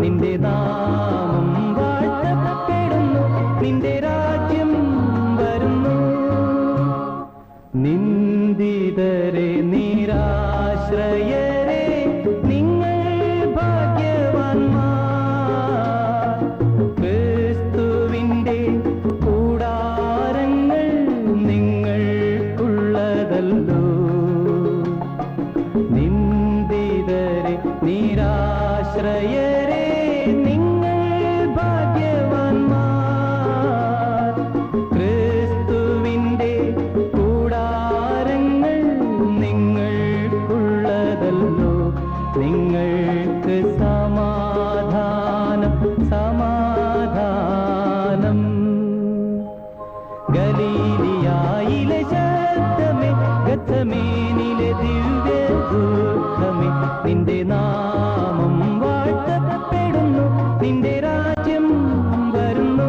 നിന്റെ നാമം വാഴ്ത്തപ്പെടുന്നു നിന്റെ രാജ്യം വരുന്നു നിന്ദിതരെ നിരാശ്രയരെ നിങ്ങൾ ഭാഗ്യവാന്മാർ ക്രിസ്തുവിന്റെ കൂടാരങ്ങൾ നിങ്ങൾക്കുള്ളതല്ലോ നിന്ദിതരെ നിരാശ്രയരെ നിങ്ങൾ ഭാഗ്യവാന്മാർ ക്രിസ്തുവിന്റെ കൂടാരങ്ങൾ നിങ്ങൾക്കുള്ളതല്ലോ നിങ്ങൾക്ക് സമാധാനം സമാധാനം ഗലീലിയായിലെ ശബ്ദമേ ഗത്തമേനിലെ ദിവ്യ ദുഃഖമേ നിന്റെ നാമം വാഴ്ത്തപ്പെടുന്നു നിന്റെ രാജ്യം വരുന്നു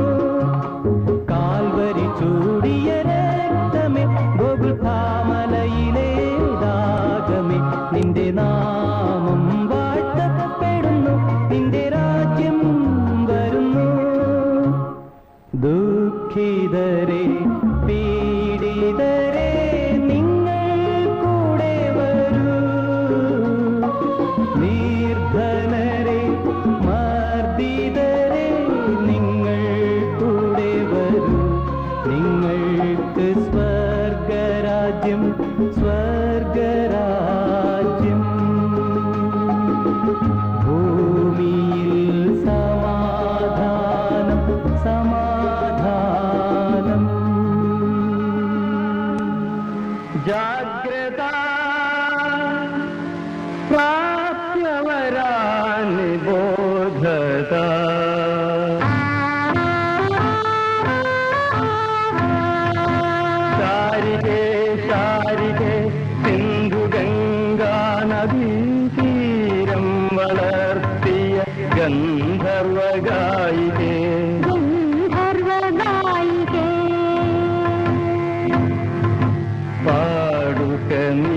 കാൽവരി ചൂടിയ രക്തമേ ഗോകുൽധാമലയിലെ ദാഗമേ നിന്റെ നാമം വാഴ്ത്തപ്പെടുന്നു നിന്റെ രാജ്യം വരുന്നു ദുഃഖിതരെ പീഡിതരെ നിങ്ങൾ കൂടെ വരൂ നിർധനരെ മർദ്ദിതരെ നിങ്ങൾ കൂടെ വരൂ നിങ്ങൾക്ക് സ്വർഗരാജ്യം സ്വർഗരാജ്യം ഭൂമിയിൽ സമാധാനം സമാധാനം ജാഗ്രത പ്രാപ്യവരാന് ബോധത ശാരികേ ശാരികേ സിന്ധു ഗംഗാ നദീ തീരം വളർത്തിയ ഗന്ധർവഗായികേ ഗന്ധർവഗായികേ പാടുക നീ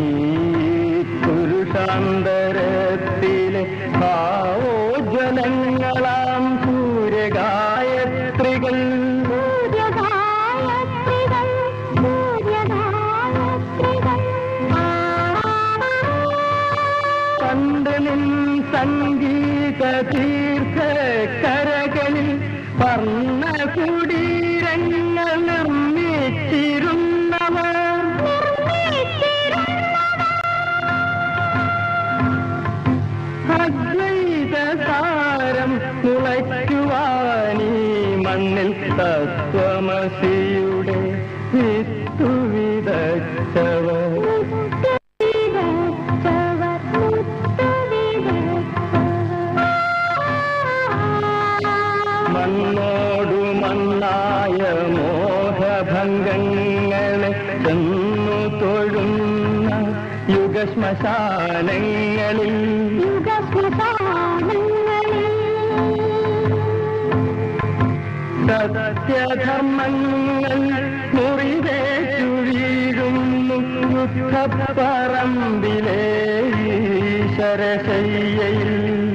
പുരുഷാന്തരത്തിലെ ഭാവോജ്വലങ്ങളാം സൂര്യഗായത്രികൾ സൂര്യഗായത്രികൾ സൂര്യഗായത്രികൾ കണ്ട് നിൻ സംഗീത തീർത്ഥ കരകളിൽ വർണ്ണ കുടീരങ്ങൾ നിർമ്മിച്ചിരുന്നവർ അദ്വൈത സാരം മുളയ്ക്കുവാനീ മണ്ണിൽ തത്വമസിയുടെ വിത്തു വിതച്ചവർ മണ്ണോടു മണ്ണായ മോഹഭംഗങ്ങളെ ചെന്നു തൊഴുന്ന യുഗശ്മശാനങ്ങളിൽ സത്യധർമ്മങ്ങൾ മുറിവേറ്റു വീഴുന്നു യുദ്ധപ്പറമ്പിലെ ഈശ്വരശയ്യയിൽ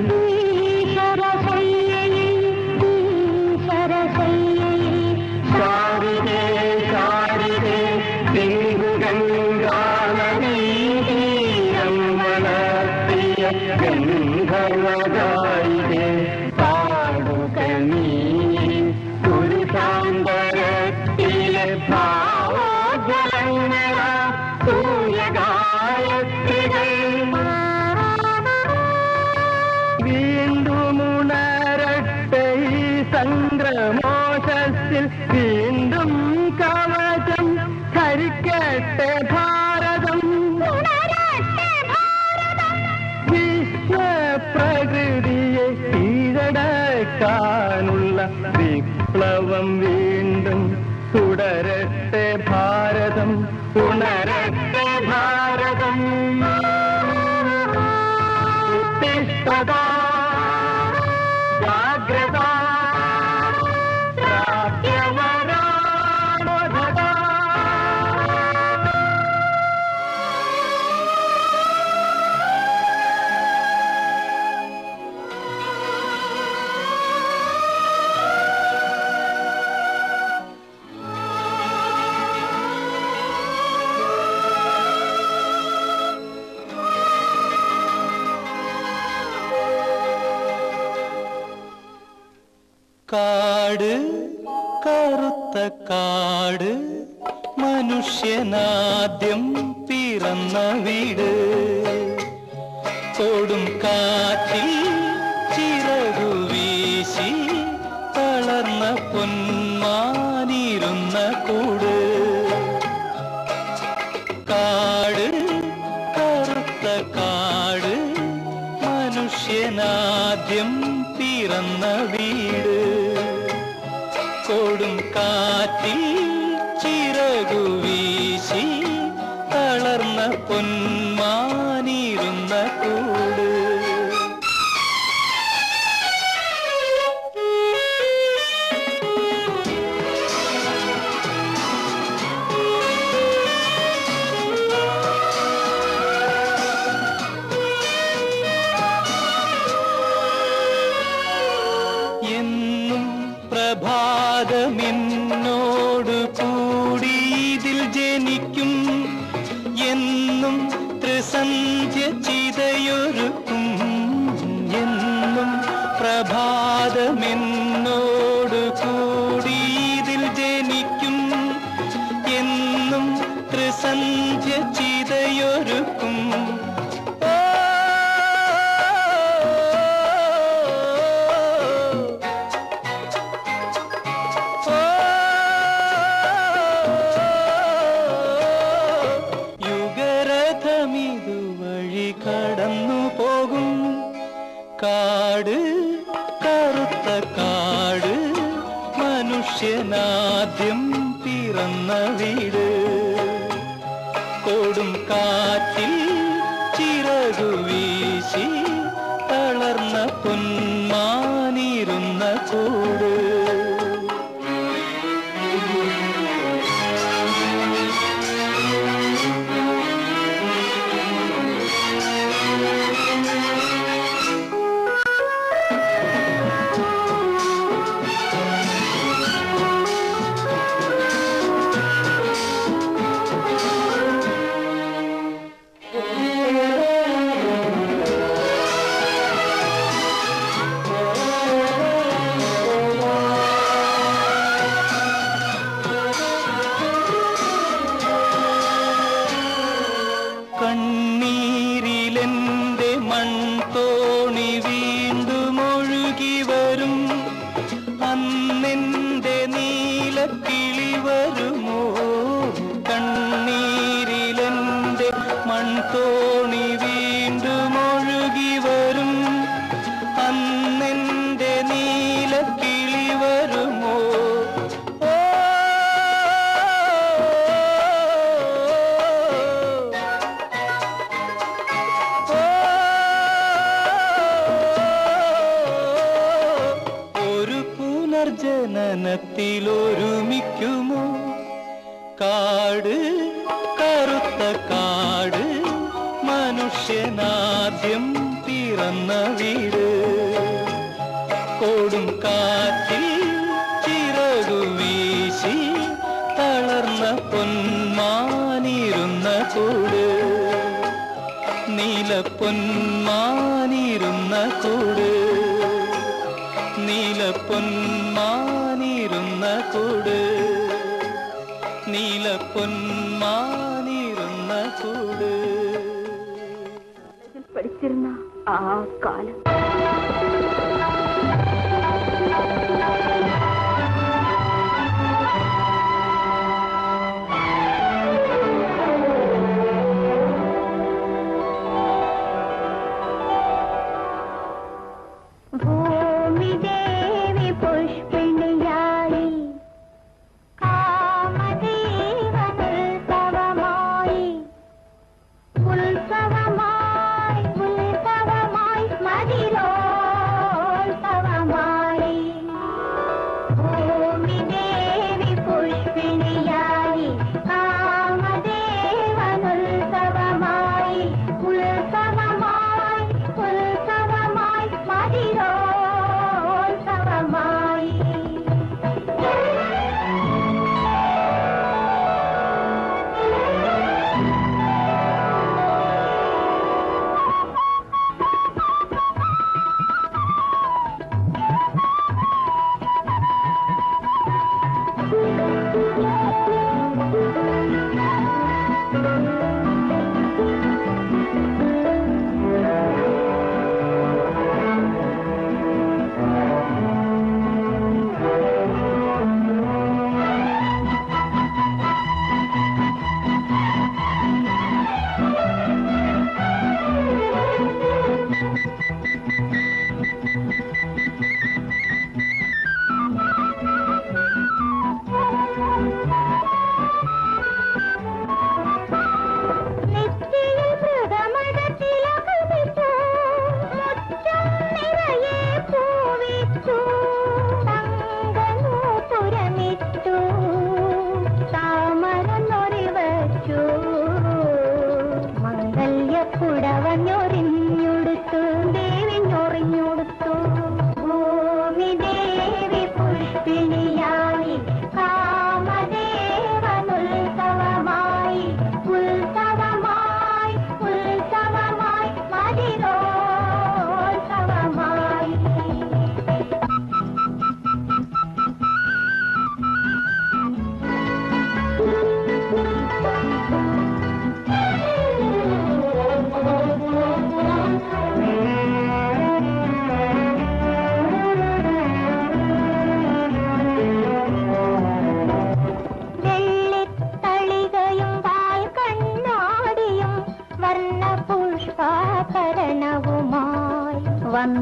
ശാരികേ ശാരികേ സിംഹുഗംഗാനദീതീരം വളർത്തിയ ഗന്ധർവഗായികേ പാടുക നീ പുരുഷാന്തരത്തിലെ ഭാവോജ്വലങ്ങള സൂര്യഗായത്രികൾ വീണ്ടും ഉണരട്ടെ ഈ സംഗ്രമോഷത്തിൽ വീണ്ടും കവചം ധരിക്കട്ടെ ഭാരതം വിശ്വപ്രകൃതിയെ കീഴടക്കാനുള്ള വിപ്ലവം വീണ്ടും തുടരട്ടെ ഭാരതം ഉണരട്ടെ ഭാരതം ഉത്തിഷ്ഠത ജാഗ്രത പ്രാപ്യവരാണോധത കാട് കറുത്ത കാട് മനുഷ്യനാദ്യം പിറന്ന വീട് കൊടും കാറ്റിൽ ചിറകു വീശി തളർന്ന പൊന്മാനിരുന്ന കൂട് കാട് കറുത്ത കാട് മനുഷ്യനാദ്യം പിറന്ന വീട് കൊടും കാറ്റിൽ ചിറകു വീശി തളർന്ന പൊന്മാനിരുന്ന കൂട് എന്നും പ്രഭാതമെന്നോട് കൂടി ഇതിൽ ജനിക്കും എന്നും ത്രിസന്ധ്യ ചിതയൊരുക്കും എന്നും പ്രഭാതമെന്നോട് കൂടി ഇതിൽ ജനിക്കും എന്നും ത്രിസന്ധ്യ ചിതയൊരുക്കും ഓ യുഗരഥമിതുവഴി കടന്നു പോകും കാട് കറുത്ത കാട് മനുഷ്യനാദ്യം പിറന്ന വീട് കൊടും കാറ്റിൽ ചിറകു വീശി തളർന്ന പൊന്മാനിരുന്ന കൂട് കണ്ണീരിലെന്റെ മൺതോണി വീണ്ടും ഒഴുകി വരും അന്നെന്റെ നീലക്കിളി വരുമോ കണ്ണീരിലെന്റെ മൺതോണി വീണ്ടും ഒഴുകി വരും അന്നെന്റെ നീലക്കിളി വരുമോ ഓ ഒരു പുനർജനനത്തിൽ ഒരുമിക്കുമോ കാട് കറുത്ത കാട് മനുഷ്യനാദ്യം പിറന്ന വീട് കൊടും കാറ്റിൽ ചിറകു വീശി തളർന്ന പൊന്മാനിരുന്ന കൂട് നീലപ്പൊന്മാനിരുന്ന കൂട് നീലപ്പൊന്മാനിരുന്ന കൂട് നീലപ്പൊന്മാനിരുന്ന കൂട് ഇതിൽ പഠിച്ചിരുന്ന ആ കാലം ഭൂമിദേവി പുഷ്പിണിയായി കാമദേവനുത്സവമായി ഉത്സവമായി ഉത്സവമായി മതിലോ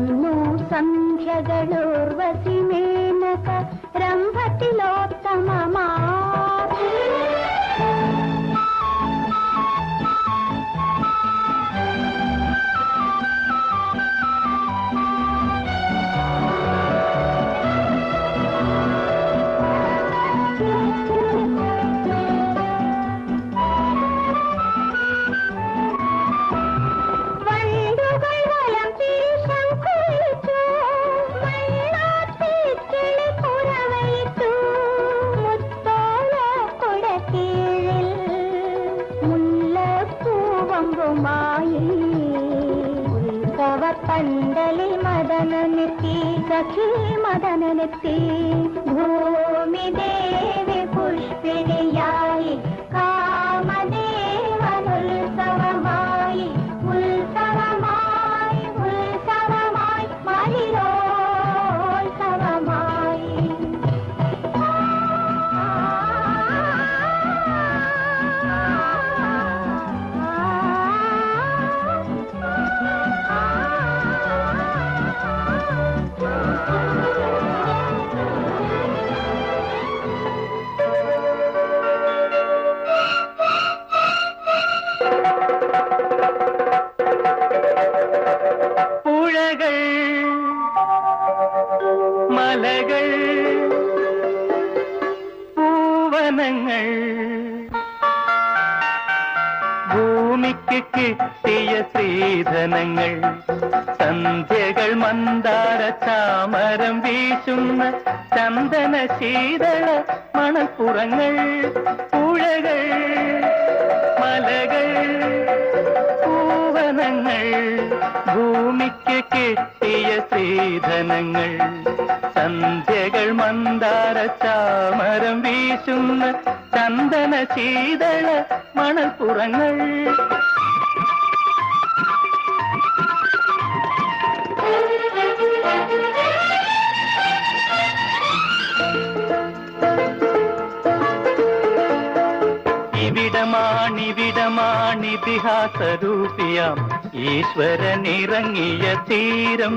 വന്നു സന്ധ്യകളൂർവശി മേനക രംഭത്തിലോത്തമമാ വണ്ടുകൾ വലം തിരിശങ്കുലിച്ചു വെള്ളാത്തിക്കിളി പുറവയിച്ചു മുത്തോല കുടക്കീഴിൽ മുല്ലപ്പൂവമ്പുമായി ഉത്സവ പന്തലിൽ മദനനെത്തി സഖി മദനനെത്തി ഭൂമി ദേവി പുഷ്പിണിയായി കാമദേവനുത്സവമായി ഉത്സവമായി ഉത്സവമായി മലിരോത്സവമായി പുഴകൾ മലകൾ പൂവനങ്ങൾ ഭൂമിക്ക് കിട്ടിയ സ്ത്രീധനങ്ങൾ സന്ധ്യകൾ മന്ദാര ചാമരം വീശുന്ന ചന്ദന ശീതള മണപ്പുറങ്ങൾ പുഴകൾ മലകൾ പൂവനങ്ങൾ ഭൂമിക്ക് കിട്ടിയ സ്ത്രീധനങ്ങൾ സന്ധ്യകൾ മന്ദാര ചാമരം വീശുന്ന ചന്ദന ശീതള മണൽപ്പുറങ്ങൾ ഇവിടമാണിവിടമാണിതിഹാസരൂപിയാം ഈശ്വരനിറങ്ങിയ തീരം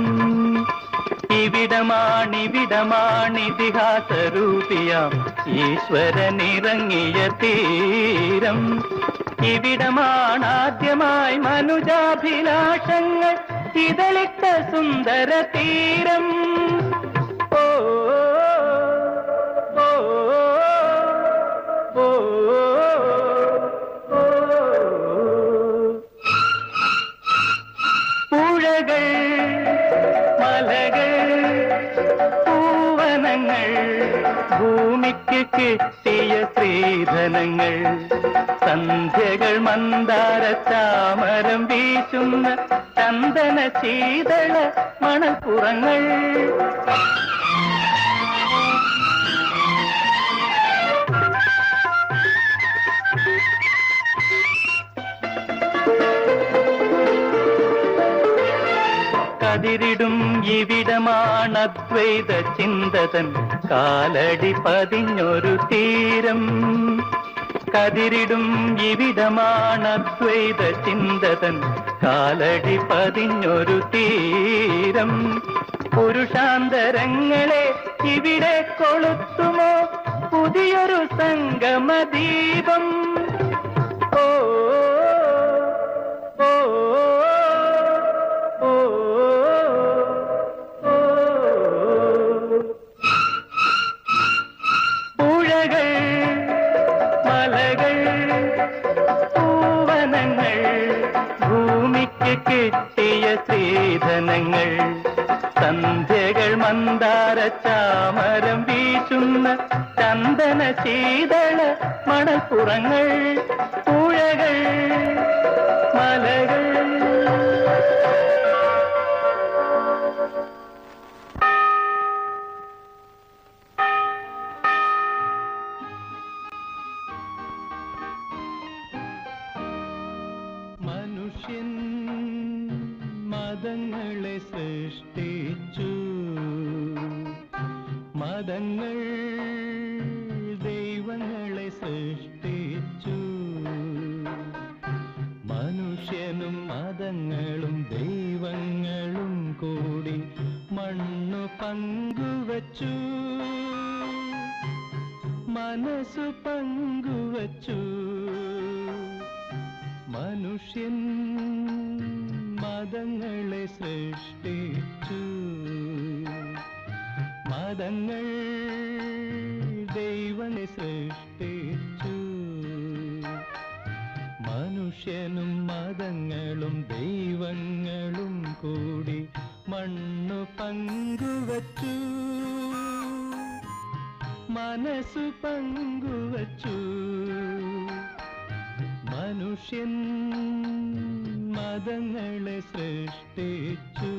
ഇവിടമാണിവിടമാണിതിഹാസരൂപിയാം ഈശ്വരനിറങ്ങിയ തീരം ഇവിടമാണാദ്യമായി മനുജാഭിലാഷങ്ങൾ ഇതളിട്ട സുന്ദര തീരം ഓ ഓ ഓ ഓ പുഴകൾ മലകൾ പൂവനങ്ങൾ ഭൂമിക്ക് കിട്ടിയ സ്ത്രീധനങ്ങൾ സന്ധ്യകൾ മന്ദാര ചാമരം വീശുന്ന ചന്ദന ശീതള മണപ്പുറങ്ങൾ കതിരിടും ഇവിടമാണദ്വൈത ചിന്തതൻ കാലടി പതിഞ്ഞൊരു തീരം കതിരിടും ഇവിടമാണദ്വൈത ചിന്തതൻ കാലടി പതിഞ്ഞൊരു തീരം പുരുഷാന്തരങ്ങളെ ഇവിടെ കൊളുത്തുമോ പുതിയൊരു സംഗമദീപം ഓ ഓ ഓ ഓ പുഴകൾ മലകൾ പൂവനങ്ങൾ ഭൂമിക്ക് കിട്ടിയ സ്ത്രീധനങ്ങൾ സന്ധ്യകൾ മന്ദാര ചാമരം വീശുന്ന ചന്ദന ശീതള മണപ്പുറങ്ങൾ പുഴകൾ മലകൾ മനുഷ്യൻ മതങ്ങളെ സൃഷ്ടിച്ചു മതങ്ങൾ ദൈവങ്ങളെ സൃഷ്ടിച്ചു മനുഷ്യനും മതങ്ങളും ദൈവങ്ങളും കൂടി മണ്ണു പങ്കുവച്ചു മനസ്സു പങ്കുവച്ചു മനുഷ്യൻ മതങ്ങളെ സൃഷ്ടിച്ചു മതങ്ങൾ ദൈവനെ സൃഷ്ടിച്ചു മനുഷ്യനും മതങ്ങളും ദൈവങ്ങളും കൂടി മണ്ണു പങ്കുവച്ചു മനസ്സു പങ്കുവച്ചു മനുഷ്യൻ മതങ്ങളെ സൃഷ്ടിച്ചു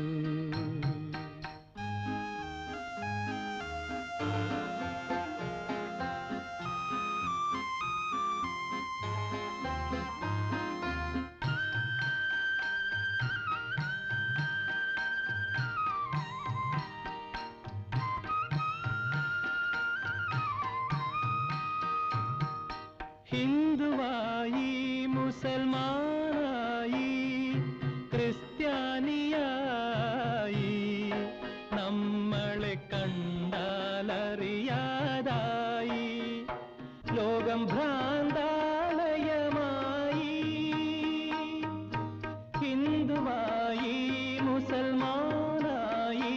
ഹിന്ദുവായി മുസൽമാനായി ക്രിസ്ത്യാനിയായി നമ്മളെ കണ്ടാലറിയാതായി ലോകം ഭ്രാന്താലയമായി ഹിന്ദുവായി മുസൽമാനായി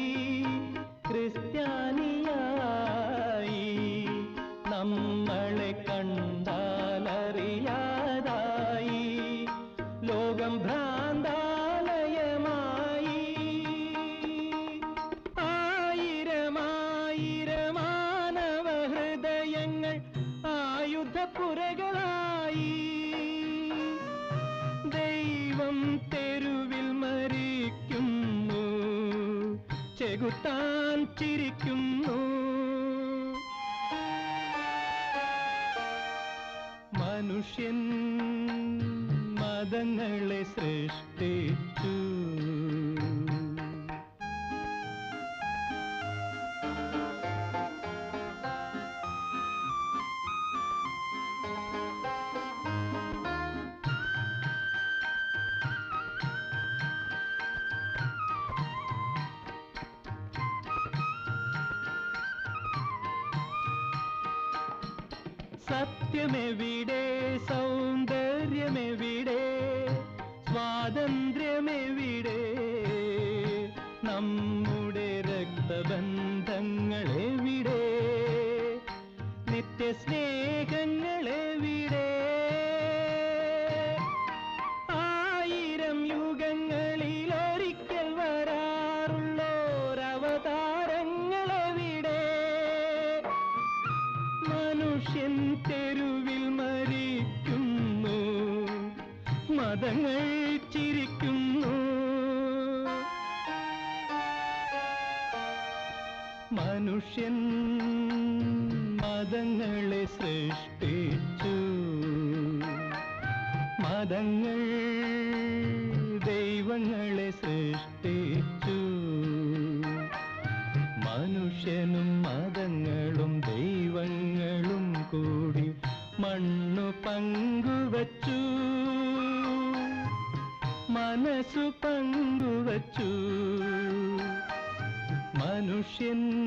ക്രിസ്ത്യാനിയായി നമ്മളെ കണ്ടാലറിയാതായി ലോകം ഭ്രാന്താലയമായി ആയിരമായിരമാനവ ഹൃദയങ്ങൾ ആയുധപ്പുരകളായി ദൈവം തെരുവിൽ മരിക്കുന്നു ചെകുത്താൻ ചിരിക്കുന്നു മനുഷ്യൻ മതങ്ങളെ സൃഷ്ടിച്ചു സത്യമെവിടെ സൗന്ദര്യമെവിടെ സ്വാതന്ത്ര്യമെവിടെ നമ്മുടെ രക്തബന്ധങ്ങളെവിടെ നിത്യസ്നേഹങ്ങളെവിടെ ആയിരം യുഗങ്ങളിൽ ഒരിക്കൽ വരാറുള്ളോരവതാരങ്ങളെവിടെ മനുഷ്യൻ തെരുവിൽ മരിക്കുന്നു മതങ്ങൾ ചിരിക്കുന്നു മനുഷ്യൻ മതങ്ങളെ സൃഷ്ടിച്ചു മതങ്ങൾ ദൈവങ്ങളെ സൃഷ്ടിച്ചു മനുഷ്യനും മതങ്ങളും ദൈവങ്ങളും കൂടി മണ്ണു പങ്കുവച്ചു മനസ്സു പങ്കുവച്ചു മനുഷ്യൻ